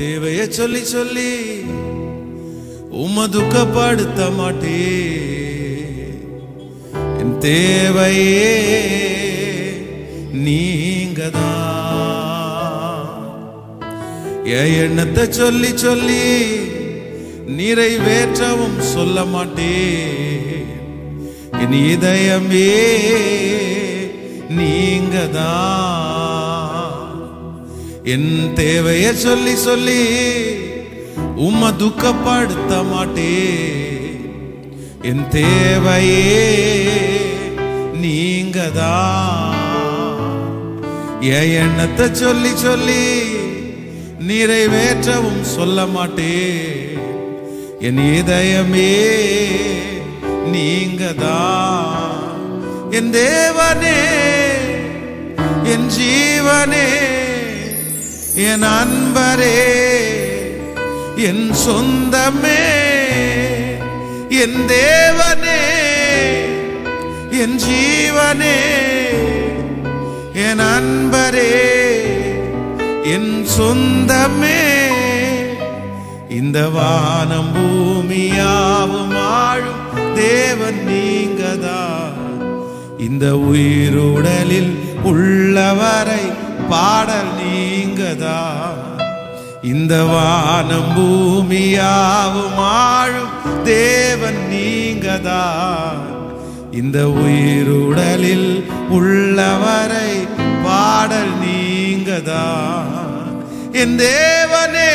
தேவைய சொல்லி சொல்லி உம்ம துக்கப்படுத்த மாட்டே என் தேவையே நீங்கதான் என் எண்ணத்தை சொல்லி சொல்லி நிறைவேற்றவும் சொல்ல மாட்டேன் என் இதயமே நீங்கதான் என் தேவைய சொல்லி சொல்லி உம்ம துக்கப்படுத்த மாட்டேன் என் தேவையே நீங்கதான் என் எண்ணத்தை சொல்லி சொல்லி நிறைவேற்றவும் சொல்ல மாட்டேன் என் இதயமே நீங்கதான் என் தேவனே என் ஜீவனே என் அன்பரே என் சொந்தமே என் தேவனே என் ஜீவனே என் அன்பரே என் சொந்தமே இந்த வானம் பூமியாவும் ஆழும் தேவன் நீங்கதான் இந்த உயிருடலில் உள்ளவரை பாடல் நீங்கதான் இந்த வானம் பூமியாவும் ஆழும் தேவன் நீங்கதான் இந்த உயிருடலில் உள்ளவரை பாடல் நீங்கதான் என் தேவனே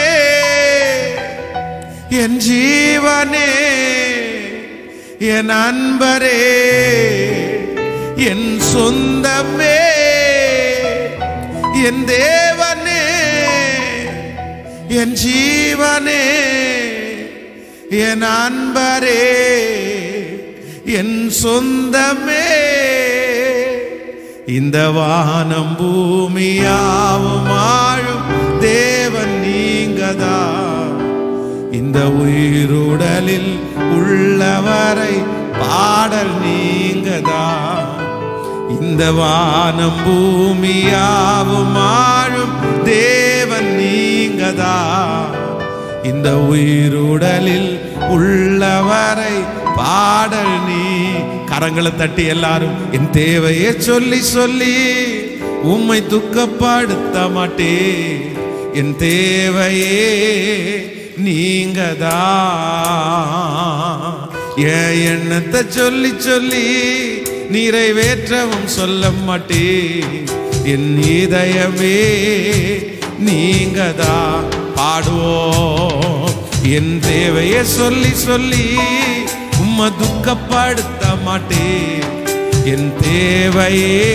என் ஜீவனே என் அன்பரே என் சொந்தமே என் தேவனே என் ஜீவனே என் அன்பரே என் சொந்தமே இந்த வானம் பூமியாவும் ஆழும் தேவன் நீங்கதான் இந்த உயிருடலில் உள்ளவரை பாடல் நீங்கதான் இந்த வானம் பூமியாவும் ஆழும் தேவன் நீங்கதான் இந்த உயிருடலில் உள்ளவரை பாடல் நீ கரங்களை தட்டி எல்லாரும் என் தேவையை சொல்லி சொல்லி உம்மை துக்கப்படுத்த மாட்டே என் தேவையே நீங்கதான் என் எண்ணத்தை சொல்லி சொல்லி நிறைவேற்றவும் சொல்ல மாட்டே என் இதயமே நீங்கதான் பாடுவோம் என் தேவையை சொல்லி சொல்லி உம்மை துக்கப்படுத்த மாட்டே என் தேவையே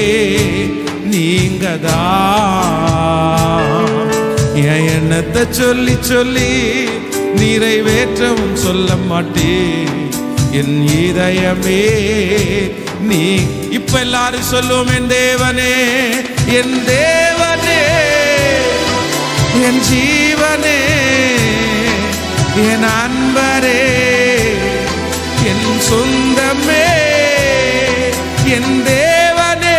நீங்கதான் என் எண்ணத்தை சொல்லி சொல்லி நிறைவேற்றவும் சொல்ல மாட்டே என் இதயமே நீ இப்ப எல்லாரும் சொல்லுவோம் என் தேவனே என் தேவனே என் ஜீவனே என் அன்பரே என் சொந்தமே என் தேவனே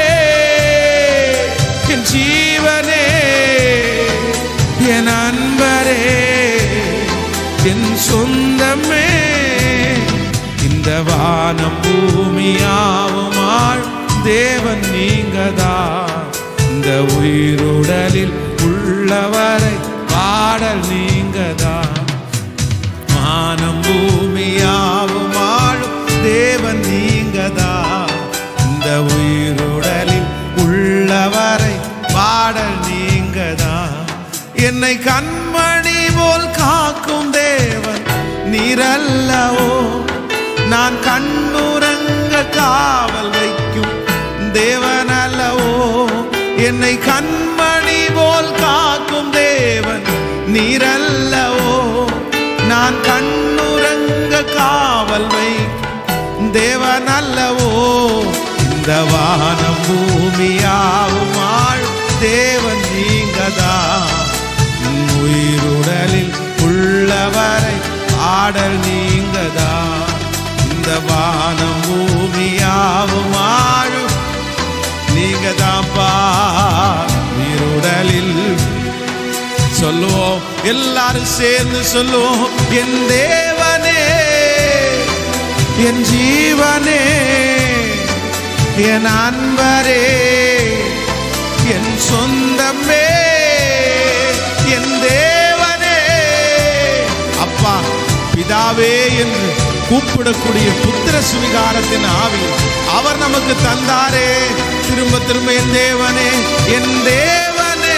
என் ஜீவனே என் அன்பரே என் சொந்தமே இந்த வானம் பூமியாவும் ஆள் தேவன் நீங்கதா இந்த உயிருடலில் உள்ளவரை பாடல் நீங்கதா வானம் பூமியாவும் ஆளும் தேவன் நீங்கதா இந்த உயிருடலில் உள்ளவரை பாடல் நீங்கதா என்னை கண்மணி போல் காக்கும் தேவன் நீரல்லவோ நான் கண்ணுறங்க காவல் வைக்கும் தேவன் அல்லவோ என்னை கண்மணி போல் காக்கும் தேவன் நீரல்லவோ நான் கண்ணுறங்க காவல் வைக்கும் தேவன் அல்லவோ இந்த வானம் பூமியாவும் ஆள் தேவன் நீங்கதா உன் உயிருடலில் உள்ளவரை ஆடல் நீங்கதா இந்த வானம் பூமியாவும் ஆழும் நீங்க தான்ப்பா உயிருடலில் சொல்லுவோம் எல்லாரும் சேர்ந்து சொல்லுவோம் என் தேவனே என் ஜீவனே என் அன்பரே என் சொந்தமே என் தேவனே அப்பா பிதாவே என்று கூப்பிடக்கூடிய புத்திர சுவிகாரத்தின் ஆவி அவர் நமக்கு தந்தாரே திரும்ப திரும்ப என் தேவனே என் தேவனே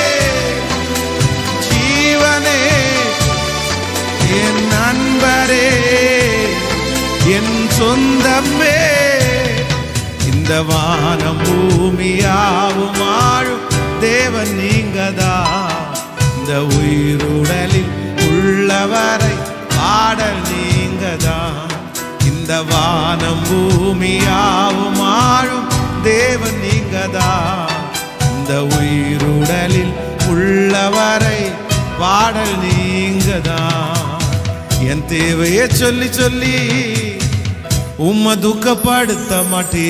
ஜீவனே என் நண்பரே என் சொந்தமே இந்த வானம் பூமியாவும் ஆழும் தேவன் நீங்கதா இந்த உயிருடலில் உள்ளவரை பாடல் நீங்கதா இந்த வானம் பூமியாவும் ஆழும் தேவன் நீங்கதா இந்த உயிருடலில் உள்ளவரை பாடல் நீங்கதா என் தேவையை சொல்லி சொல்லி உம்மை துக்கப்படுத்த மாட்டே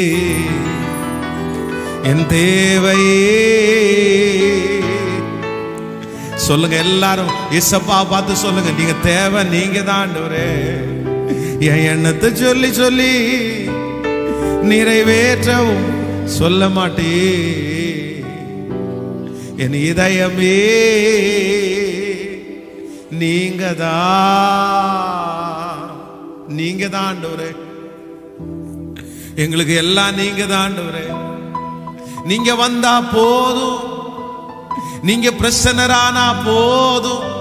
என் தேவையே சொல்லுங்க எல்லாரும் இசப்பா பார்த்து சொல்லுங்க நீங்க தேவை நீங்க தான் ஆண்டவரே என் எண்ணத்தை சொல்லி சொல்லி நிறைவேற்றவும் சொல்ல மாட்டே என் இதயமே நீங்க தான் நீங்க தான் ஆண்டவரே எங்களுக்கு எல்லாம் நீங்க தான் ஆண்டவரே நீங்க வந்தா போதும் நீங்க பிரசன்னரானா போதும்